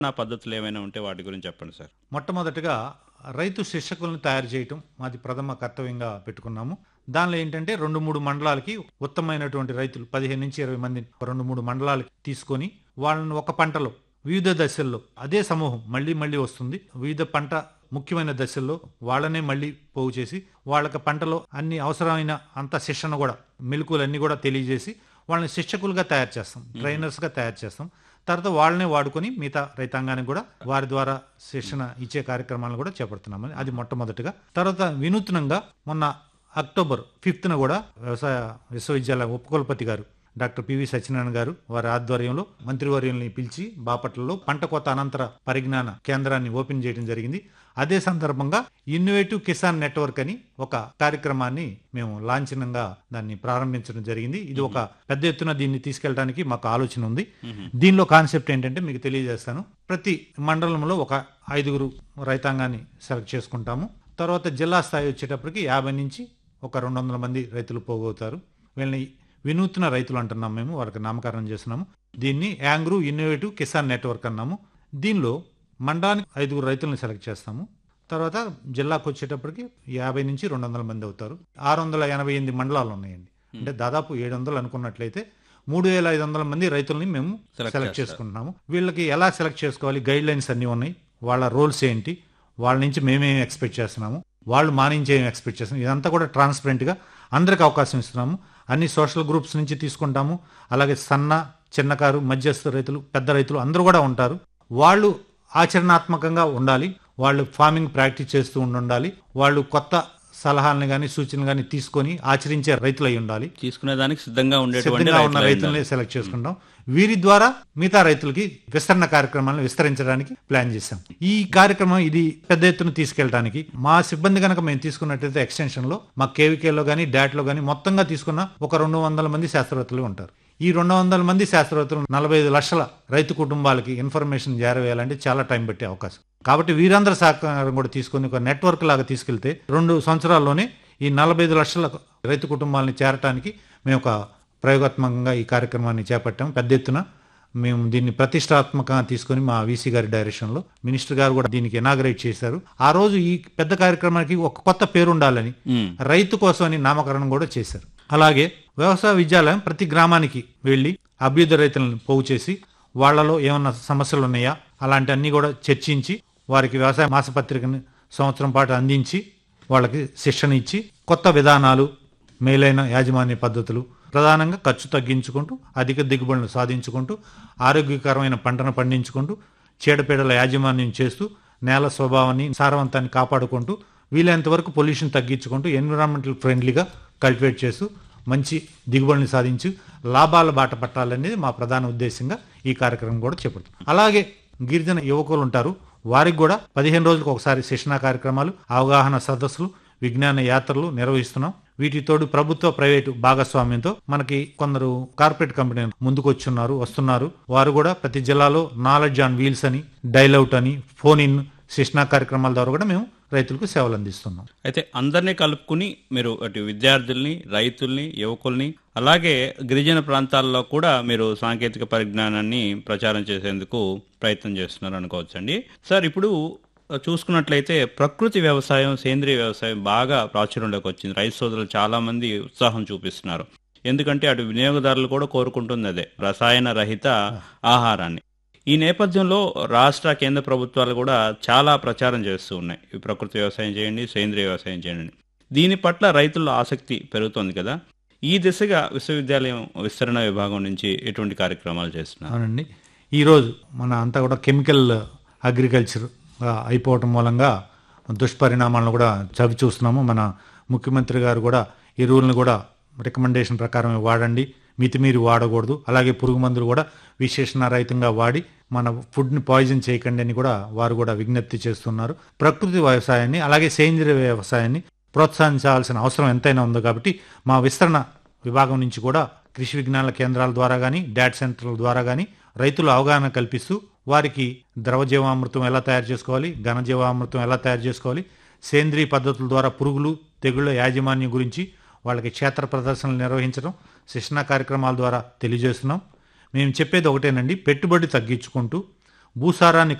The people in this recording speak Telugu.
నా పద్ధతులు ఏమైనా ఉంటే వాటి గురించి చెప్పండి సార్ మొట్టమొదటిగా రైతు శిక్షకులను తయారు చేయటం మాది ప్రథమ కర్తవ్యంగా పెట్టుకున్నాము దానిలో ఏంటంటే రెండు మూడు మండలాలకి ఉత్తమమైనటువంటి రైతులు పదిహేను నుంచి ఇరవై మంది రెండు మూడు మండలాలకి తీసుకొని వాళ్ళని ఒక పంటలో వివిధ దశల్లో అదే సమూహం మళ్ళీ మళ్ళీ వస్తుంది వివిధ పంట ముఖ్యమైన దశల్లో వాళ్ళనే మళ్ళీ పోగు చేసి వాళ్ళకి పంటలో అన్ని అవసరమైన అంత శిక్షణ కూడా మెలకువలన్నీ కూడా తెలియజేసి వాళ్ళని శిక్షకులుగా తయారు చేస్తాం ట్రైనర్స్గా తయారు చేస్తాం తర్వాత వాళ్ళనే వాడుకొని మిగతా రైతాంగానికి కూడా వారి ద్వారా శిక్షణ ఇచ్చే కార్యక్రమాలను కూడా చేపడుతున్నాము అది మొట్టమొదటిగా తర్వాత వినూత్నంగా మొన్న అక్టోబర్ ఫిఫ్త్న కూడా వ్యవసాయ విశ్వవిద్యాలయ ఉపకులపతి గారు డాక్టర్ పివి సత్యనారాయణ గారు వారి ఆధ్వర్యంలో మంత్రివర్యుల్ని పిలిచి బాపట్లలో పంట కోత అనంతర పరిజ్ఞాన కేంద్రాన్ని ఓపెన్ చేయడం జరిగింది అదే సందర్భంగా ఇన్నోవేటివ్ కిసాన్ నెట్వర్క్ అని ఒక కార్యక్రమాన్ని మేము లాంఛనంగా దాన్ని ప్రారంభించడం జరిగింది ఇది ఒక పెద్ద ఎత్తున దీన్ని తీసుకెళ్ళడానికి మాకు ఆలోచన ఉంది దీనిలో కాన్సెప్ట్ ఏంటంటే మీకు తెలియజేస్తాను ప్రతి మండలంలో ఒక ఐదుగురు రైతాంగాన్ని సెలెక్ట్ చేసుకుంటాము తర్వాత జిల్లా స్థాయి వచ్చేటప్పటికి యాభై నుంచి ఒక రెండు వందల మంది రైతులు పోగవుతారు వీళ్ళని వినూత్న రైతులు అంటున్నాం మేము వారికి నామకరణం చేస్తున్నాము దీన్ని యాంగ్రూ ఇన్నోవేటివ్ కిసాన్ నెట్వర్క్ అన్నాము దీనిలో మండలానికి ఐదుగురు రైతులను సెలెక్ట్ చేస్తాము తర్వాత జిల్లాకు వచ్చేటప్పటికి యాభై నుంచి రెండు వందల మంది అవుతారు ఆరు వందల ఎనభై ఎనిమిది మండలాలు ఉన్నాయండి అంటే దాదాపు ఏడు వందలు అనుకున్నట్లయితే మూడు వేల ఐదు వందల మంది రైతుల్ని మేము Select సెలెక్ట్ చేస్తారు. చేసుకుంటున్నాము వీళ్ళకి ఎలా సెలెక్ట్ చేసుకోవాలి గైడ్ లైన్స్ అన్నీ ఉన్నాయి వాళ్ళ రోల్స్ ఏంటి వాళ్ళ నుంచి మేమేం ఎక్స్పెక్ట్ చేస్తున్నాము వాళ్ళు మా నుంచి ఏం ఎక్స్పెక్ట్ చేస్తున్నాం ఇదంతా కూడా ట్రాన్స్పరెంట్గా అందరికి అవకాశం ఇస్తున్నాము అన్ని సోషల్ గ్రూప్స్ నుంచి తీసుకుంటాము అలాగే సన్న చిన్నకారు మధ్యస్థ రైతులు పెద్ద రైతులు అందరూ కూడా ఉంటారు వాళ్ళు ఆచరణాత్మకంగా ఉండాలి వాళ్ళు ఫార్మింగ్ ప్రాక్టీస్ చేస్తూ ఉండాలి వాళ్ళు కొత్త సలహాలను కానీ సూచనలు కానీ తీసుకొని ఆచరించే రైతులు అయి ఉండాలి తీసుకునే దానికి సిద్ధంగా ఉండేటువంటి సిద్ధంగా ఉన్న రైతులై రైతుల్ని ఉండాలి. సెలెక్ట్ చేసుకుంటాం వీరి ద్వారా మిగతా రైతులకి విస్తరణ కార్యక్రమాలను విస్తరించడానికి ప్లాన్ చేశాం ఈ కార్యక్రమం ఇది పెద్ద ఎత్తున తీసుకెళ్ళడానికి మా సిబ్బంది కనుక మేము తీసుకున్నట్లయితే ఎక్స్టెన్షన్ లో మా కేవీకేలో కానీ డాట్ లో కానీ మొత్తంగా తీసుకున్న ఒక రెండు వందల మంది శాస్త్రవేత్తలు ఉంటారు ఈ రెండు వందల మంది శాస్త్రవేత్తలు నలభై ఐదు లక్షల రైతు కుటుంబాలకి ఇన్ఫర్మేషన్ చేరవేయాలంటే చాలా టైం పట్టే అవకాశం కాబట్టి వీరందరి సహకారం కూడా తీసుకొని ఒక నెట్వర్క్ లాగా తీసుకెళ్తే రెండు సంవత్సరాల్లోనే ఈ నలభై ఐదు లక్షల రైతు కుటుంబాలని చేరటానికి మేము ఒక ప్రయోగాత్మకంగా ఈ కార్యక్రమాన్ని చేపట్టాం పెద్ద ఎత్తున మేము దీన్ని ప్రతిష్టాత్మకంగా తీసుకొని మా వీసీ గారి డైరెక్షన్లో మినిస్టర్ గారు కూడా దీనికి ఇనాగరేట్ చేశారు ఆ రోజు ఈ పెద్ద కార్యక్రమానికి ఒక కొత్త పేరు ఉండాలని ఉమ్. రైతు కోసం అని నామకరణం కూడా చేశారు అలాగే వ్యవసాయ విద్యాలయం ప్రతి గ్రామానికి వెళ్ళి అభ్యుదయ రైతులను పోగు చేసి వాళ్ళలో ఏమన్నా సమస్యలు ఉన్నాయా అలాంటి అన్ని కూడా చర్చించి వారికి వ్యవసాయ మాసపత్రికని సంవత్సరం పాటు అందించి వాళ్ళకి శిక్షణ ఇచ్చి కొత్త విధానాలు మేలైన యాజమాన్య పద్ధతులు ప్రధానంగా ఖర్చు తగ్గించుకుంటూ అధిక దిగుబడులు సాధించుకుంటూ ఆరోగ్యకరమైన పంటను పండించుకుంటూ చీడపీడల యాజమాన్యం చేస్తూ నేల స్వభావాన్ని సారవంతాన్ని కాపాడుకుంటూ వీలైనంత వరకు పొల్యూషన్ తగ్గించుకుంటూ ఎన్విరాన్మెంటల్ ఫ్రెండ్లీగా కల్టివేట్ చేస్తూ మంచి దిగుబడిని సాధించి లాభాల బాట పట్టాలనేది మా ప్రధాన ఉద్దేశంగా ఈ కార్యక్రమం కూడా చేపడుతుంది అలాగే గిరిజన యువకులు ఉంటారు వారికి కూడా పదిహేను రోజులకు ఒకసారి శిక్షణా కార్యక్రమాలు అవగాహన సదస్సులు విజ్ఞాన యాత్రలు నిర్వహిస్తున్నాం వీటితోడు ప్రభుత్వ ప్రైవేటు భాగస్వామ్యంతో మనకి కొందరు కార్పొరేట్ కంపెనీలు ముందుకొచ్చున్నారు వస్తున్నారు వారు కూడా ప్రతి జిల్లాలో నాలెడ్జ్ ఆన్ వీల్స్ అని డైలౌట్ అని ఫోన్ ఇన్ శిక్షణా కార్యక్రమాల ద్వారా కూడా మేము రైతులకు సేవలు అందిస్తున్నాం అయితే అందరినీ కలుపుకుని మీరు అటు విద్యార్థుల్ని రైతుల్ని యువకుల్ని అలాగే గిరిజన ప్రాంతాల్లో కూడా మీరు సాంకేతిక పరిజ్ఞానాన్ని ప్రచారం చేసేందుకు ప్రయత్నం చేస్తున్నారు అనుకోవచ్చండి సార్ ఇప్పుడు చూసుకున్నట్లయితే ప్రకృతి వ్యవసాయం సేంద్రియ వ్యవసాయం బాగా ప్రాచుర్యంలోకి వచ్చింది రైతు సోదరులు చాలా మంది ఉత్సాహం చూపిస్తున్నారు ఎందుకంటే అటు వినియోగదారులు కూడా కోరుకుంటుంది అదే రసాయన రహిత ఆహారాన్ని ఈ నేపథ్యంలో రాష్ట్ర కేంద్ర ప్రభుత్వాలు కూడా చాలా ప్రచారం చేస్తూ ఉన్నాయి ఈ ప్రకృతి వ్యవసాయం చేయండి సేంద్రియ వ్యవసాయం చేయండి దీని పట్ల రైతుల్లో ఆసక్తి పెరుగుతోంది కదా ఈ దిశగా విశ్వవిద్యాలయం విస్తరణ విభాగం నుంచి ఎటువంటి కార్యక్రమాలు చేస్తున్నారు అవునండి ఈరోజు మన అంతా కూడా కెమికల్ అగ్రికల్చర్ అయిపోవటం మూలంగా దుష్పరిణామాలను కూడా చవి చూస్తున్నాము మన ముఖ్యమంత్రి గారు కూడా ఎరువులను కూడా రికమెండేషన్ ప్రకారం వాడండి మితిమీరి వాడకూడదు అలాగే పురుగు మందులు కూడా విశేషణ రహితంగా వాడి మన ఫుడ్ని పాయిజన్ చేయకండి అని కూడా వారు కూడా విజ్ఞప్తి చేస్తున్నారు ప్రకృతి వ్యవసాయాన్ని అలాగే సేంద్రియ వ్యవసాయాన్ని ప్రోత్సహించాల్సిన అవసరం ఎంతైనా ఉంది కాబట్టి మా విస్తరణ విభాగం నుంచి కూడా కృషి విజ్ఞాన కేంద్రాల ద్వారా కానీ డాట్ సెంటర్ల ద్వారా కానీ రైతులు అవగాహన కల్పిస్తూ వారికి ద్రవ జీవామృతం ఎలా తయారు చేసుకోవాలి ఘన జీవామృతం ఎలా తయారు చేసుకోవాలి సేంద్రియ పద్ధతుల ద్వారా పురుగులు తెగుళ్ళ యాజమాన్యం గురించి వాళ్ళకి క్షేత్ర ప్రదర్శనలు నిర్వహించడం శిక్షణ కార్యక్రమాల ద్వారా తెలియజేస్తున్నాం మేము చెప్పేది ఒకటేనండి పెట్టుబడి తగ్గించుకుంటూ భూసారాన్ని